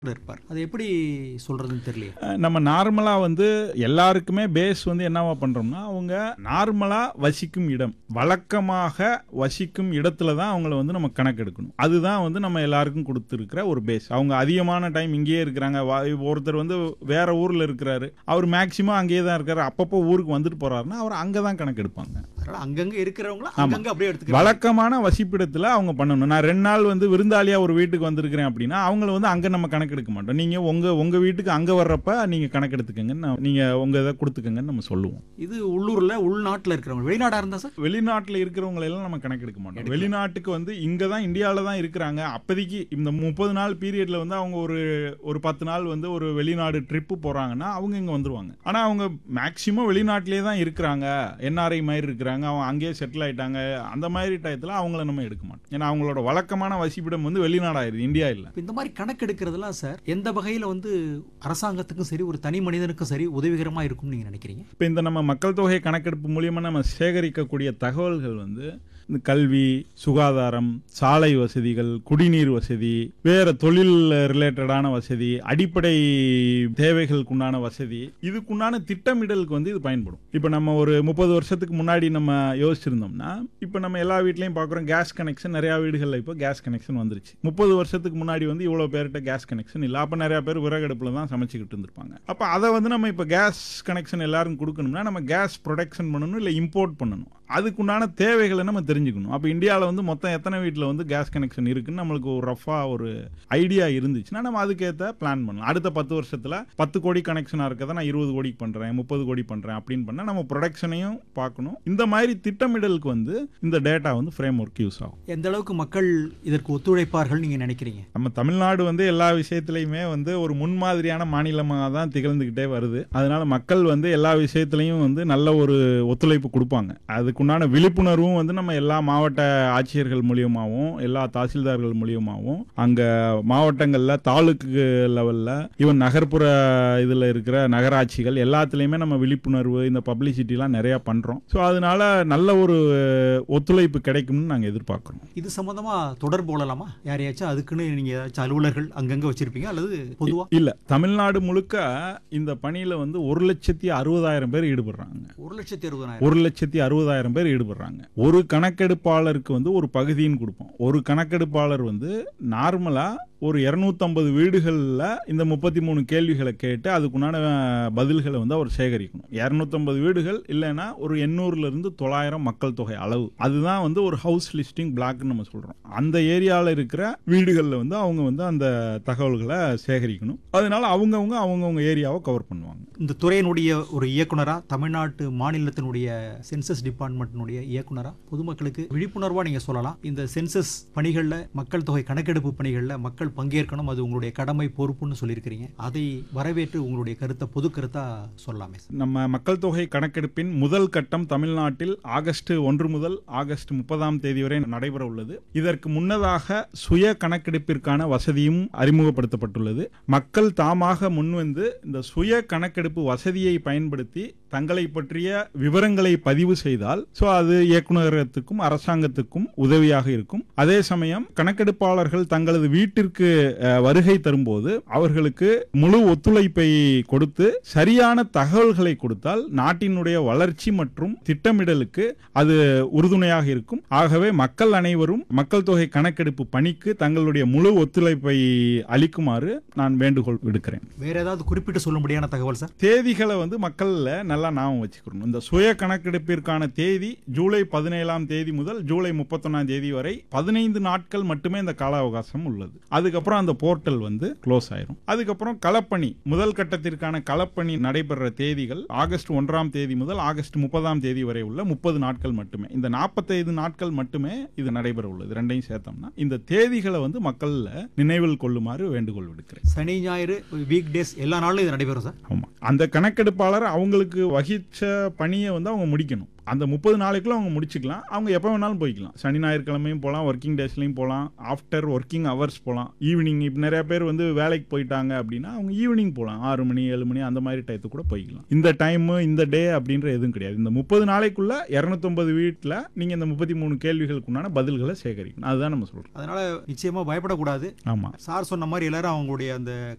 இருப்பார் அது எப்படி சொல்றதுன்னு தெரியலையே அஹ் நம்ம நார்மலாக வந்து எல்லாருக்குமே பேஸ் வந்து என்னவா பண்ணுறோம்னா அவங்க நார்மலாக வசிக்கும் இடம் வழக்கமாக வசிக்கும் இடத்துல தான் அவங்கள வந்து நம்ம கணக்கெடுக்கணும் அதுதான் வந்து நம்ம எல்லாருக்கும் கொடுத்துருக்கிற ஒரு பேஸ் அவங்க அதிகமான டைம் இங்கேயே இருக்கிறாங்க வா- ஒருத்தர் வந்து வேற ஊரில் இருக்கிறாரு அவர் மேக்சிமம் அங்கேயே தான் இருக்காரு அப்பப்போ ஊருக்கு வந்துட்டு போறாருன்னா அவர் அங்கே தான் கணக்கெடுப்பாங்க அதனால அங்கங்க இருக்கிறவங்கள ஆமா. அங்கங்க அப்படியே எடுத்துக்கலாம் வழக்கமான வசிப்பிடத்துல அவங்க பண்ணணும் நான் ரெண்டு நாள் வந்து விருந்தாளியா ஒரு வீட்டுக்கு வந்திருக்கிறேன் அப்படின்னா அவங்கள வந்து அங்க நம்ம கணக்கெடுக்க மாட்டோம் நீங்க உங்க உங்க வீட்டுக்கு அங்க வர்றப்ப நீங்க கணக்கெடுத்துக்கங்கன்னு நான்- நீங்க உங்க இதை கொடுத்துக்கங்கன்னு நம்ம சொல்லுவோம் இது உள்ளூர்ல உள்நாட்டுல இருக்கிறவங்க வெளிநாடா இருந்தா சார் வெளிநாட்டுல இருக்கிறவங்க எல்லாம் நம்ம கணக்கெடுக்க மாட்டோம் வெளிநாட்டுக்கு வந்து இங்க தான் இந்தியாவில தான் இருக்கிறாங்க அப்போதைக்கு இந்த முப்பது நாள் பீரியட்ல வந்து அவங்க ஒரு ஒரு பத்து நாள் வந்து ஒரு வெளிநாடு ட்ரிப்பு போறாங்கன்னா அவங்க இங்க வந்துருவாங்க ஆனா அவங்க மேக்சிமம் வெளிநாட்டிலே தான் இருக்கிறாங்க என்ஆர்ஐ மாதிரி இருக்கிறாங்க அவங்க அங்கேயே செட்டில் ஆயிட்டாங்க அந்த மாதிரி டயத்துல அவங்கள நம்ம எடுக்க மாட்டோம் ஏன்னா அவங்களோட வழக்கமான வசிப்பிடம் வந்து வெளிநாடாயிருது இந்தியா இல்ல இப்ப இந்த மாதிரி கணக்கெடுக்கிறதுலாம் சார் எந்த வகையில வந்து அரசாங்கத்துக்கும் சரி ஒரு தனி மனிதனுக்கும் சரி உதவிகரமா இருக்கும்னு நீங்க நினைக்கிறீங்க இப்போ இந்த நம்ம மக்கள் தொகை கணக்கெடுப்பு மூலியமா நம்ம சேகரிக்கக்கூடிய தகவல்கள் வந்து இந்த கல்வி சுகாதாரம் சாலை வசதிகள் குடிநீர் வசதி வேற தொழில் ரிலேட்டடான வசதி அடிப்படை தேவைகளுக்குண்டான வசதி இதுக்குண்டான திட்டமிடலுக்கு வந்து இது பயன்படும் இப்போ நம்ம ஒரு முப்பது வருஷத்துக்கு முன்னாடி நம்ம யோசிச்சிருந்தோம்னா இப்போ நம்ம எல்லா வீட்லையும் பார்க்குறோம் கேஸ் கனெக்ஷன் நிறையா வீடுகளில் இப்போ கேஸ் கனெக்ஷன் வந்துருச்சு முப்பது வருஷத்துக்கு முன்னாடி வந்து இவ்வளோ பேர்கிட்ட கேஸ் கனெக்ஷன் இல்லை அப்போ நிறையா பேர் விறகடுப்பில் தான் சமைச்சிக்கிட்டு இருந்திருப்பாங்க அப்போ அதை வந்து நம்ம இப்போ கேஸ் கனெக்ஷன் எல்லாரும் கொடுக்கணும்னா நம்ம கேஸ் ப்ரொடக்ஷன் பண்ணணும் இல்லை இம்போர்ட் பண்ணணும் அதுக்குண்டான தேவைகளை நம்ம தெரிஞ்சுக்கணும் அப்போ இந்தியாவில் வந்து மொத்தம் எத்தனை வீட்டில் வந்து கேஸ் கனெக்ஷன் இருக்குன்னு நம்மளுக்கு ஒரு ரஃபாக ஒரு ஐடியா இருந்துச்சுன்னா நம்ம அதுக்கேற்ற பிளான் பண்ணலாம் அடுத்த பத்து வருஷத்தில் பத்து கோடி கனெக்ஷனாக இருக்கதை நான் இருபது கோடிக்கு பண்ணுறேன் முப்பது கோடி பண்ணுறேன் அப்படின்னு பண்ணால் நம்ம ப்ரொடக்ஷனையும் பார்க்கணும் இந்த மாதிரி திட்டமிடலுக்கு வந்து இந்த டேட்டா வந்து ஃப்ரேம் ஒர்க் யூஸ் ஆகும் எந்த அளவுக்கு மக்கள் இதற்கு ஒத்துழைப்பார்கள் நீங்க நினைக்கிறீங்க நம்ம தமிழ்நாடு வந்து எல்லா விஷயத்துலையுமே வந்து ஒரு முன்மாதிரியான மாநிலமாக தான் திகழ்ந்துக்கிட்டே வருது அதனால மக்கள் வந்து எல்லா விஷயத்துலையும் வந்து நல்ல ஒரு ஒத்துழைப்பு கொடுப்பாங்க அதுக்குண்டான விழிப்புணர்வும் வந்து நம்ம எல்லா மாவட்ட ஆட்சியர்கள் மூலியமாகவும் எல்லா தாசில்தார்கள் மூலியமாகவும் அங்கே மாவட்டங்களில் தாலுக்கு லெவலில் ஈவன் நகர்ப்புற இதில் இருக்கிற நகராட்சிகள் எல்லாத்துலேயுமே நம்ம விழிப்புணர்வு இந்த பப்ளிசிட்டிலாம் நிறையா பண்ணுறோம் ஸோ அதனால நல்ல ஒரு ஒத்துழைப்பு கிடைக்கும்னு நாங்கள் எதிர்பார்க்குறோம் இது சம்பந்தமா தொடர்பு கொள்ளலாமா யாரையாச்சும் அதுக்குன்னு நீங்க ஏதாச்சும் அலுவலர்கள் அங்கங்க வச்சிருப்பீங்க அல்லது பொதுவா இல்ல தமிழ்நாடு முழுக்க இந்த பணியில வந்து ஒரு லட்சத்தி அறுபதாயிரம் பேர் ஈடுபடுறாங்க ஒரு லட்சத்தி அறுபதாயிரம் ஒரு லட்சத்தி அறுபதாயிரம் பேர் ஈடுபடுறாங்க ஒரு கணக்கெடுப்பாளருக்கு வந்து ஒரு பகுதின்னு கொடுப்போம் ஒரு கணக்கெடுப்பாளர் வந்து நார்மலா ஒரு இரநூத்தம்பது வீடுகளில் இந்த முப்பத்தி மூணு கேள்விகளை கேட்டு அதுக்குண்டான பதில்களை வந்து அவர் சேகரிக்கணும் இரநூத்தம்பது வீடுகள் இல்லைன்னா ஒரு எண்ணூறுல இருந்து தொள்ளாயிரம் மக்கள் தொகை அளவு அதுதான் வந்து ஒரு ஹவுஸ் லிஸ்டிங் பிளாக்னு நம்ம சொல்றோம் அந்த ஏரியாவில் இருக்கிற வீடுகளில் வந்து அவங்க வந்து அந்த தகவல்களை சேகரிக்கணும் அதனால அவங்கவுங்க அவங்கவுங்க ஏரியாவை கவர் பண்ணுவாங்க இந்த துறையினுடைய ஒரு இயக்குனரா தமிழ்நாட்டு மாநிலத்தினுடைய சென்சஸ் டிபார்ட்மெண்ட்டினுடைய இயக்குனரா பொதுமக்களுக்கு விழிப்புணர்வா நீங்க சொல்லலாம் இந்த சென்சஸ் பணிகள்ல மக்கள் தொகை கணக்கெடுப்பு பணிகள்ல மக்கள் பங்கேற்கணும் அது உங்களுடைய கடமை பொறுப்புன்னு சொல்லியிருக்கிறீங்க அதை வரவேற்று உங்களுடைய கருத்தை பொது கருத்தா சொல்லலாமே சார். நம்ம மக்கள் தொகை கணக்கெடுப்பின் முதல் கட்டம் தமிழ்நாட்டில் ஆகஸ்ட் ஒன்று முதல் ஆகஸ்ட் முப்பதாம் தேதி வரை நடைபெற உள்ளது இதற்கு முன்னதாக சுய கணக்கெடுப்பிற்கான வசதியும் அறிமுகப்படுத்தப்பட்டுள்ளது மக்கள் தாமாக முன்வந்து இந்த சுய கணக்கெடுப்பு வசதியை பயன்படுத்தி தங்களை பற்றிய விவரங்களை பதிவு செய்தால் ஸோ அது இயக்குநரகத்துக்கும் அரசாங்கத்துக்கும் உதவியாக இருக்கும் அதே சமயம் கணக்கெடுப்பாளர்கள் தங்களது வீட்டிற்கு அஹ், வருகை தரும்போது அவர்களுக்கு முழு ஒத்துழைப்பை கொடுத்து சரியான தகவல்களை கொடுத்தால் நாட்டினுடைய வளர்ச்சி மற்றும் திட்டமிடலுக்கு அது உறுதுணையாக இருக்கும் ஆகவே மக்கள் அனைவரும் மக்கள் தொகை கணக்கெடுப்பு பணிக்கு தங்களுடைய முழு ஒத்துழைப்பை அளிக்குமாறு நான் வேண்டுகோள் விடுக்கிறேன் வேற ஏதாவது குறிப்பிட்டு சொல்லும்படியான தகவல் சார் தேதிகளை வந்து மக்கள்ல நல்லா ஞாபகம் வச்சுக்கணும் இந்த சுய கணக்கெடுப்பிற்கான தேதி ஜூலை பதினேழாம் தேதி முதல் ஜூலை முப்பத்தொன்னாம் தேதி வரை பதினைந்து நாட்கள் மட்டுமே இந்த கால அவகாசம் உள்ளது அதுக்கப்புறம் அந்த போர்ட்டல் வந்து க்ளோஸ் ஆயிரும் அதுக்கப்புறம் களப்பணி முதல் கட்டத்திற்கான களப்பணி நடைபெற தேதிகள் ஆகஸ்ட் ஒன்றாம் தேதி முதல் ஆகஸ்ட் முப்பதாம் தேதி வரை உள்ள முப்பது நாட்கள் மட்டுமே இந்த நாற்பத்தைந்து நாட்கள் மட்டுமே இது நடைபெற உள்ளது ரெண்டையும் சேர்த்தோம்னா இந்த தேதிகளை வந்து மக்கள்ல நினைவில் கொள்ளுமாறு வேண்டுகோள் விடுக்கிறேன் சனி ஞாயிறு வீக் டேஸ் எல்லா நாளும் இது நடைபெறும் சார் ஆமா அந்த கணக்கெடுப்பாளர் அவங்களுக்கு வகிச்ச பணியை வந்து அவங்க முடிக்கணும் அந்த முப்பது நாளைக்குள்ள அவங்க முடிச்சுக்கலாம் அவங்க எப்போ வேணாலும் போய்க்கலாம் சனி ஞாயிற்றுக்கிழமையும் போகலாம் ஒர்க்கிங் டேஸ்லையும் போகலாம் ஆஃப்டர் ஒர்க்கிங் ஹவர்ஸ் போகலாம் ஈவினிங் இப்போ நிறைய பேர் வந்து வேலைக்கு போயிட்டாங்க அப்படின்னா அவங்க ஈவினிங் போகலாம் ஆறு மணி ஏழு மணி அந்த மாதிரி டயத்துக்கு கூட போய்க்கலாம் இந்த டைமு இந்த டே அப்படின்ற எதுவும் கிடையாது இந்த முப்பது நாளைக்குள்ள இரநூத்தொம்பது வீட்டில் நீங்கள் இந்த முப்பத்தி மூணு கேள்விகளுக்குண்டான பதில்களை சேகரிக்கணும் அதுதான் நம்ம சொல்கிறோம் அதனால நிச்சயமா பயப்படக்கூடாது ஆமாம் சார் சொன்ன மாதிரி எல்லாரும் அவங்களுடைய அந்த